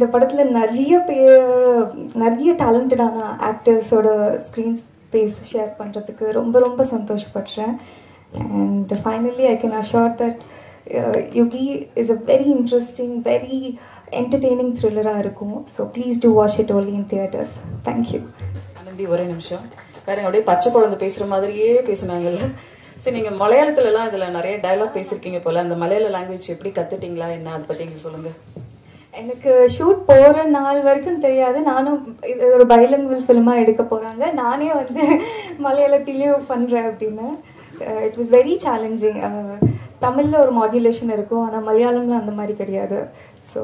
இந்த படத்துல நிறைய பேர் நிறைய டேலண்டடான ஆக்டர்ஸோட ஸ்க்ரீன் ஸ்பேஸ் ஷேர் பண்றதுக்கு ரொம்ப ரொம்ப சந்தோஷப்படுறேன் and finally I can assure that Yugi is a very interesting very entertaining த்ரில்லராக இருக்கும் so please do watch it only in theatres thank you Anandhi ஒரே நிமிஷம் பாருங்க அப்படியே பச்சை குழந்தை பேசுற மாதிரியே பேசுனாங்கல்ல சரி நீங்க மலையாளத்துல எல்லாம் இதுல நிறைய டயலாக் பேசிருக்கீங்க போல அந்த மலையாள லாங்குவேஜ் எப்படி கத்துட்டீங்களா என்ன அதை பத்தி எங்களுக்கு சொல்லுங்க எனக்கு ஷூட் போற நாள் வரைக்கும் தெரியாது நானும் இது ஒரு பைலிங்குவல் ஃபிலிமா எடுக்க போறாங்க நானே வந்து மலையாளத்திலயும் பண்றேன் அப்படின்னு இட் வாஸ் வெரி சேலஞ்சிங் தமிழ்ல ஒரு மாடுலேஷன் இருக்கும் ஆனா மலையாளம்ல அந்த மாதிரி கிடையாது so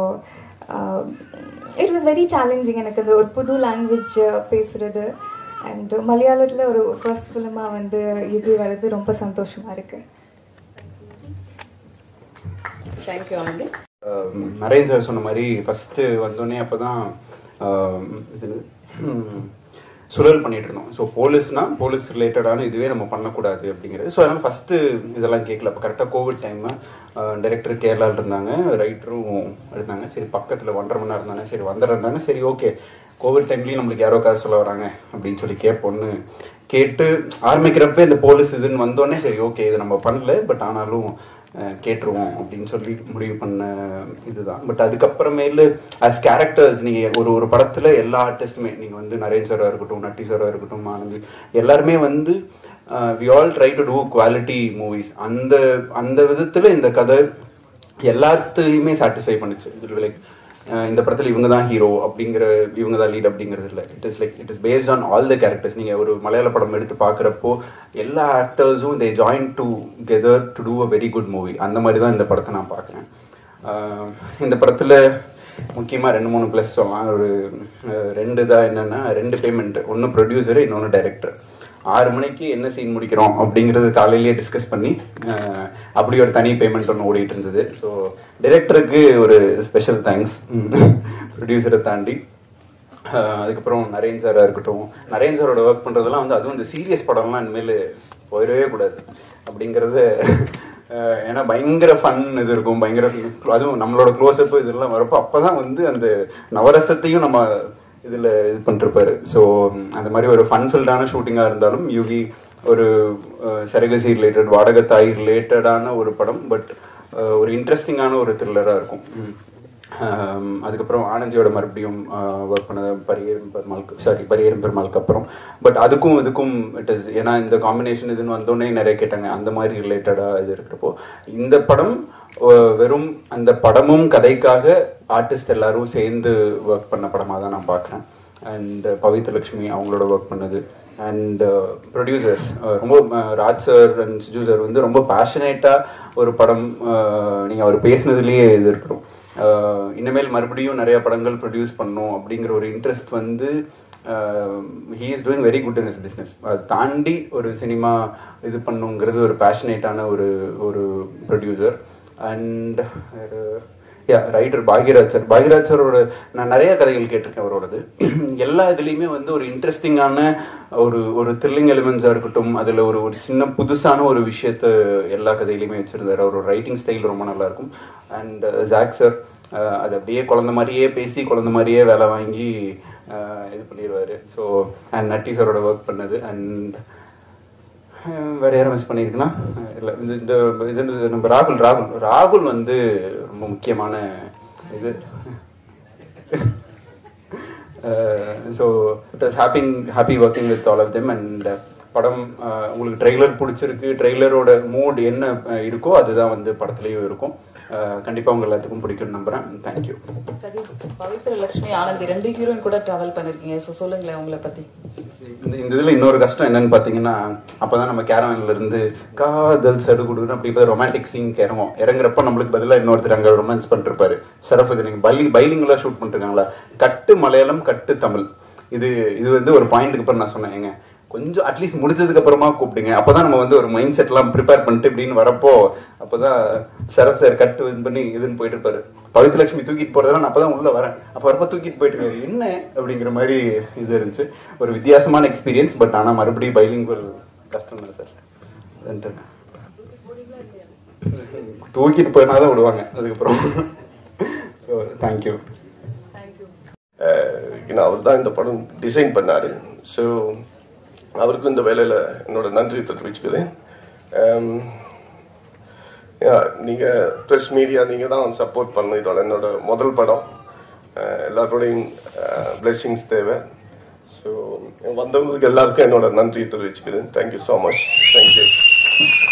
it was very challenging எனக்கு அந்த ஒரு புது லாங்குவேஜ் பேசுறது அண்ட் மலையாளத்துல ஒரு ஃபர்ஸ்ட் ஃபிலிமா வந்து இது வர்றது ரொம்ப சந்தோஷமா இருக்கு தேங்க்யூ ஆனந்தி நரேன் சார் சொன்ன மாதிரி ஃபஸ்ட்டு வந்தோடனே அப்போ தான் இது ம், சுழல் பண்ணிட்டு இருந்தோம் ஸோ போலீஸ்னா போலீஸ் ரிலேட்டடான இதுவே நம்ம பண்ணக்கூடாது அப்படிங்கிறது ஸோ அதனால் ஃபஸ்ட்டு இதெல்லாம் கேட்கல அப்போ கரெக்டாக கோவிட் டைம் டைரக்டர் கேரளாவில் இருந்தாங்க ரைட்டரும் இருந்தாங்க சரி பக்கத்தில் ஒன்றரை மணி நேரம் இருந்தாங்க சரி வந்துடுறாங்க சரி ஓகே கோவிட் டைம்லேயும் நம்மளுக்கு யாரோ கதை சொல்ல வராங்க அப்படின்னு சொல்லி கேட்போன்னு கேட்டு ஆரம்பிக்கிறப்ப இந்த போலீஸ் இதுன்னு வந்தோடனே சரி ஓகே இது நம்ம பண்ணல பட் ஆனாலும் அஹ், கேட்டுருவோம் அப்படின்னு சொல்லி முடிவு பண்ண இதுதான் பட் அதுக்கப்புறமேலு அஸ் கேரக்டர்ஸ் நீங்க ஒரு ஒரு படத்துல எல்லா ஆர்டிஸ்டுமே நீங்க வந்து நரேன் சாரா இருக்கட்டும் நட்டி சாரா இருக்கட்டும் ஆனந்தி எல்லாருமே வந்து we all try to do quality movies அந்த அந்த விதத்துல இந்த கதை எல்லாத்தையுமே சாட்டிஸ்ஃபை பண்ணுச்சு இது லைக் இந்த படத்துல இவங்க தான் ஹீரோ அப்படிங்கிற இவங்க தான் லீட் அப்படிங்கிறது இல்லை it is like it is based on all the characters நீங்க ஒரு மலையாள படம் எடுத்து பார்க்குறப்போ எல்லா ஆக்டர்ஸும் they join together to do a very good movie அந்த மாதிரி தான் இந்த படத்தை நான் பார்க்குறேன் இந்த படத்துல முக்கியமா ரெண்டு மூணு ப்ளஸ் சொல்லலாம் ஒரு அஹ், ரெண்டு தான் என்னன்னா ரெண்டு பேமெண்ட் ஒன்று ப்ரொடியூசர் இன்னொன்று டைரக்டர் ஆறு மணிக்கு என்ன சீன் முடிக்கிறோம் அப்படிங்கிறது காலையிலேயே டிஸ்கஸ் பண்ணி அஹ், அப்படி ஒரு தனி பேமெண்ட் ஒன்று ஓடிட்டு இருந்தது ஸோ டைரக்டருக்கு ஒரு ஸ்பெஷல் தேங்க்ஸ் ப்ரொடியூசரை தாண்டி அஹ், அதுக்கப்புறம் நரேன் சாரா இருக்கட்டும் நரேன் சாரோட ஒர்க் பண்றதெல்லாம் வந்து அதுவும் இந்த சீரியஸ் படம்லாம் இனிமேல் போயிடவே கூடாது அப்படிங்கறது அஹ், ஏன்னா பயங்கர ஃபன் இது இருக்கும் பயங்கர அதுவும் நம்மளோட க்ளோஸ்அப் இதெல்லாம் வரப்போ அப்பதான் வந்து அந்த நவரசத்தையும் நம்ம இதுல இது பண்ணிருப்பாரு ஸோ அந்த மாதிரி ஒரு ஃபன் ஃபில்டான ஷூட்டிங்கா இருந்தாலும் யுகி ஒரு அஹ், சரகசி ரிலேட்டட் வாடகை தாய் ரிலேட்டடான ஒரு படம் பட் ஒரு இன்ட்ரெஸ்டிங்கான ஒரு த்ரில்லரா இருக்கும் ம். ஆம், அதுக்கப்புறம் ஆனந்தியோட மறுபடியும் ஒர்க் பண்ண பரியேறும் பெருமாளுக்கு சாரி பரியேறும் பெருமாளுக்கு அப்புறம் பட் அதுக்கும் இதுக்கும் இட் இஸ் ஏன்னா இந்த காம்பினேஷன் இதுன்னு வந்தோடனே நிறைய கேட்டாங்க அந்த மாதிரி ரிலேட்டடாக இது இருக்கிறப்போ இந்த படம் அஹ், வெறும் அந்த படமும் கதைக்காக ஆர்டிஸ்ட் எல்லாரும் சேர்ந்து ஒர்க் பண்ண படமாக தான் நான் பார்க்குறேன் அண்ட் பவித்ர லட்சுமி அவங்களோட ஒர்க் பண்ணது அண்ட் ப்ரொடியூசர்ஸ் ரொம்ப ah, Raj sir and Suju sir வந்து ரொம்ப பேஷனேட்டாக ஒரு படம் நீங்கள் அவர் பேசினதுலேயே இது இருக்கிறோம் அஹ், இனிமேல் மறுபடியும் நிறைய படங்கள் ப்ரொடியூஸ் பண்ணணும் அப்படிங்கிற ஒரு இன்ட்ரெஸ்ட் வந்து he is doing very good in is business அதை தாண்டி ஒரு சினிமா இது பண்ணுங்கிறது ஒரு பேஷனேட்டான ஒரு ஒரு producer and yeah writer Bhagyaraj sir Bhagyaraj சாரோட நான் நிறைய கதைகள் கேட்டிருக்கேன் அவரோடது எல்லா இதுலேயுமே வந்து ஒரு இன்ட்ரெஸ்டிங்கான ஒரு ஒரு த்ரில்லிங் எலிமெண்ட்ஸாக இருக்கட்டும் அதில் ஒரு ஒரு சின்ன புதுசான ஒரு விஷயத்த எல்லா கதையிலையுமே வச்சிருந்தாரு அவரோட ரைட்டிங் ஸ்டைல் ரொம்ப நல்லா இருக்கும் அண்ட் ஜாக் சார் அது அப்படியே குழந்த மாதிரியே பேசி குழந்த மாதிரியே வேலை வாங்கி அஹ், இது பண்ணிடுவாரு ஸோ அண்ட் நட்டி சாரோட ஒர்க் பண்ணது அண்ட் வேற யாரும் மிஸ் பண்ணியிருக்குன்னா இல்லை இந்த இந்த இது நம்ம ராகுல் ராகுல் ராகுல் வந்து ரொம்ப முக்கியமான இது so it was hopping happy working with all of them and படம் அஹ், உங்களுக்கு ட்ரெய்லர் பிடிச்சிருக்கு ட்ரெய்லரோட மூட் என்ன அஹ், இருக்கோ அதுதான் வந்து படத்துலையும் இருக்கும் அஹ், கண்டிப்பா உங்க எல்லாத்துக்கும் பிடிக்கும்னு நம்புறேன் தேங்க்யூ பிரதீப், பவித்ர லட்சுமி ஆனந்தி ரெண்டு ஹீரோயின் கூட டிராவல் பண்ணிருக்கீங்க ஸோ சொல்லுங்களேன் உங்களை பத்தி இந்த இந்த இதுல இன்னொரு கஷ்டம் என்னன்னு பாத்தீங்கன்னா அப்பதான் நம்ம கேரவன்ல இருந்து காதல் சடுகுடுன்னு அப்படி இப்போ ரொமான்டிக் சீன் இறங்கும் இறங்குறப்ப நம்மளுக்கு பதிலா இன்னொருத்தர் அங்க ரொமான்ஸ் பண்ணிருப்பாரு ஷரஃபுதீன் நீங்க பைலி பைலிங்களா ஷூட் பண்ணிருக்காங்களா கட்டு மலையாளம் கட்டு தமிழ் இது இது வந்து ஒரு பாயிண்ட்டுக்கு அப்புறம் நான் சொன்னேன் ஏங்க கொஞ்சம் அட்லீஸ்ட் முடிச்சதுக்கு அப்புறமா கூப்பிடுங்க அப்பதான் நம்ம வந்து ஒரு மைண்ட் செட் எல்லாம் ப்ரிப்பேர் பண்ணிட்டு இப்படின்னு வரப்போ அப்பதான் ஷரஃப் சார் கட்டு இது பண்ணி இதுன்னு போயிட்டு இருப்பாரு பவித்ர லட்சுமி தூக்கிட்டு போறதெல்லாம் நான் அப்பதான் உள்ள வரேன் அப்ப வரப்ப தூக்கிட்டு போயிட்டு இருக்காரு என்ன அப்படிங்கிற மாதிரி இது இருந்துச்சு ஒரு வித்தியாசமான எக்ஸ்பீரியன்ஸ் பட் ஆனா மறுபடியும் பைலிங்குவல் கஷ்டம் தான் சார் தூக்கிட்டு போயினாதான் விடுவாங்க அதுக்கப்புறம் ஸோ தேங்க்யூ ஏன்னா அவர் தான் இந்த படம் டிசைன் பண்ணாரு ஸோ அவருக்கும் இந்த வேலையில் என்னோட நன்றி தெரிவிச்சுக்கிறேன் Um, yeah, நீங்க ப்ரெஸ் மீடியா நீங்க தான் சப்போர்ட் பண்ணணும் இதோட என்னோட முதல் படம் அஹ் எல்லாரோடையும் பிளெஸிங்ஸ் தேவை ஸோ வந்தவங்களுக்கு எல்லாருக்கும் என்னோட நன்றி தெரிவிச்சுக்கிறேன் தேங்க்யூ ஸோ மச் தேங்க்யூ